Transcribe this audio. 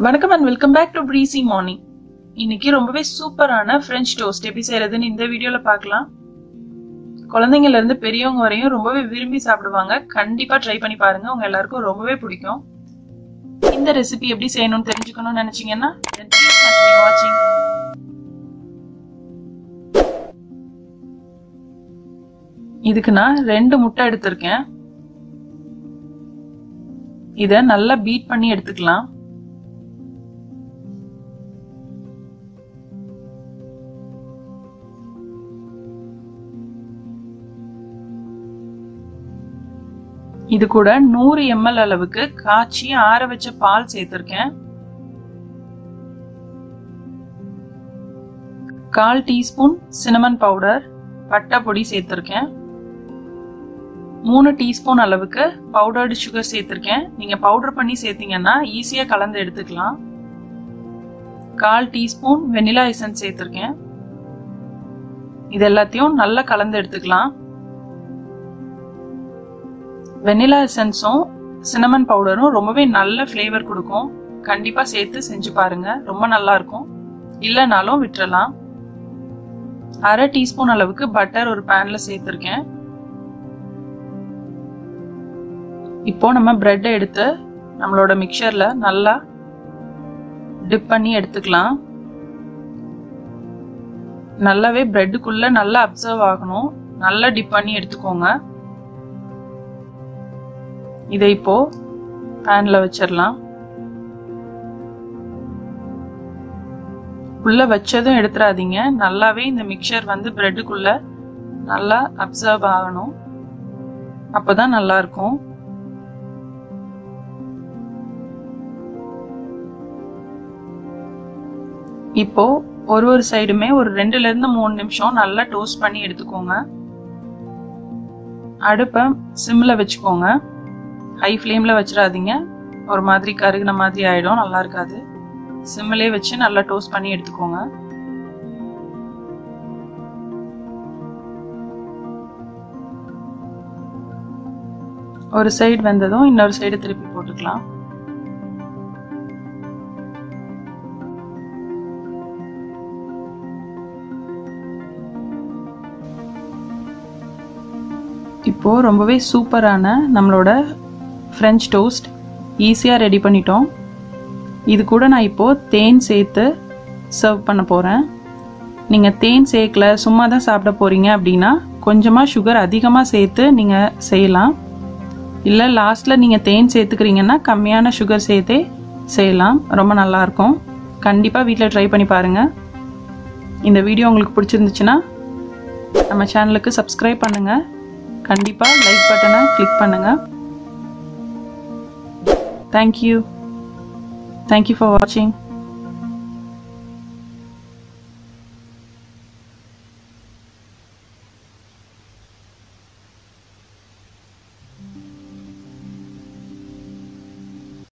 வணக்கம் and welcome back to breezy morning இன்னைக்கு ரொம்பவே சூப்பரான ஃப்ரெஞ்ச் டோஸ்ட் எப்படி செய்யறதுன்னு இந்த வீடியோல பார்க்கலாம் குழந்தைங்கல இருந்து பெரியவங்க வரையும் ரொம்பவே விரும்பி சாப்பிடுவாங்க கண்டிப்பா ட்ரை பண்ணி பாருங்க உங்க எல்லாருக்கும் ரொம்பவே பிடிக்கும் இந்த ரெசிபி எப்படி செய்யணும்னு தெரிஞ்சுக்கணும்னு நினைச்சீங்கன்னா வாட்சிங் இதுக்கு நான் ரெண்டு முட்டை எடுத்திருக்கேன் இத நல்லா பீட் பண்ணி எடுத்துக்கலாம் இது கூட நூறு எம்எல் அளவுக்கு காய்ச்சி ஆற வச்ச பால் சேர்த்திருக்கேன் கால் டீஸ்பூன் சினமன் பவுடர் பட்டை பொடி சேர்த்திருக்கேன் மூணு டீஸ்பூன் அளவுக்கு பவுடர்டு சுகர் சேர்த்திருக்கேன் நீங்க பவுடர் பண்ணி சேர்த்தீங்கன்னா ஈஸியா கலந்து எடுத்துக்கலாம் கால் டீஸ்பூன் வெனிலா எசன்ஸ் சேர்த்திருக்கேன் இது எல்லாத்தையும் நல்லா கலந்து எடுத்துக்கலாம் வெனிலா எசன்ஸும் சினமன் பவுடரும் ரொம்பவே நல்ல ஃப்ளேவர் கொடுக்கும் கண்டிப்பா சேர்த்து செஞ்சு பாருங்க ரொம்ப நல்லா இருக்கும் இல்லைனாலும் விட்டுறலாம் அரை டீஸ்பூன் அளவுக்கு பட்டர் ஒரு பேன்ல சேர்த்திருக்கேன் இப்போ நம்ம பிரெட்டை எடுத்து நம்மளோட மிக்சர்ல நல்லா டிப் பண்ணி எடுத்துக்கலாம் நல்லாவே பிரெட்டுக்குள்ள நல்லா அப்சர்வ் ஆகணும் நல்லா டிப் பண்ணி எடுத்துக்கோங்க இதை இப்போ பேன்ல வச்சிடலாம் உள்ள வச்சதும் எடுத்துடாதீங்க நல்லாவே இந்த மிக்சர் வந்து பிரெட்டுக்குள்ள நல்லா அப்சர்வ் ஆகணும் அப்பதான் நல்லா இருக்கும் இப்போ ஒரு ஒரு சைடுமே ஒரு ரெண்டுல இருந்து மூணு நிமிஷம் நல்லா டோஸ்ட் பண்ணி எடுத்துக்கோங்க அடுப்பை சிம்ல வச்சுக்கோங்க ஹை ஃப்ளேம்ல வச்சிடாதீங்க ஒரு மாதிரி கருகின மாதிரி ஆயிடும் நல்லா இருக்காது சிம்மிலே வச்சு நல்லா டோஸ்ட் பண்ணி எடுத்துக்கோங்க ஒரு சைடு வெந்ததும் இன்னொரு சைடு திருப்பி போட்டுக்கலாம் இப்போ ரொம்பவே சூப்பரான நம்மளோட ஃப்ரெஞ்ச் டோஸ்ட் ஈஸியாக ரெடி பண்ணிட்டோம் இது கூட நான் இப்போது தேன் சேர்த்து சர்வ் பண்ண போகிறேன் நீங்கள் தேன் சேர்க்கல சும்மா தான் சாப்பிட போகிறீங்க அப்படின்னா கொஞ்சமாக சுகர் அதிகமாக சேர்த்து நீங்கள் செய்யலாம் இல்லை லாஸ்ட்டில் நீங்கள் தேன் சேர்த்துக்கிறீங்கன்னா கம்மியான சுகர் சேர்த்தே செய்யலாம் ரொம்ப நல்லாயிருக்கும் கண்டிப்பாக வீட்டில் ட்ரை பண்ணி பாருங்கள் இந்த வீடியோ உங்களுக்கு பிடிச்சிருந்துச்சுன்னா நம்ம சேனலுக்கு சப்ஸ்கிரைப் பண்ணுங்கள் கண்டிப்பாக லைக் பட்டனை கிளிக் பண்ணுங்கள் தேங்க்யூ தேங்க்யூ ஃபார் வாட்சிங்